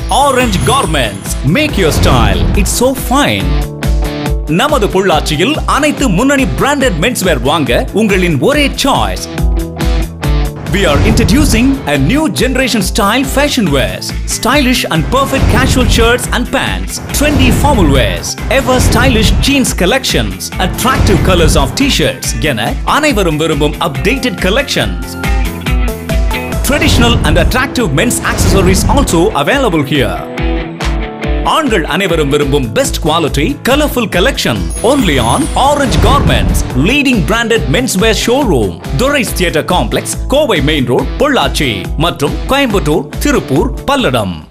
Orange garments make your style it's so fine நமது பொள்ளாச்சியில் அனைத்து முன்னணி பிராண்டட் மென்ஸ்வேர் வாங்க உங்களின் ஒரே choice We are introducing a new generation style fashion wears, stylish and perfect casual shirts and pants, trendy formal wears, ever stylish jeans collections, attractive colors of t-shirts என அனைவரும் விரும்பும் updated collections. Traditional and attractive men's accessories also available here. ஆண்கள் அனைவரும் விரும்பும் best quality colourful collection only on orange garments leading branded menswear showroom துரைஸ் theatre complex Kovai main road Pollachi மற்றும் கோயம்புத்தூர் திருப்பூர் பல்லடம்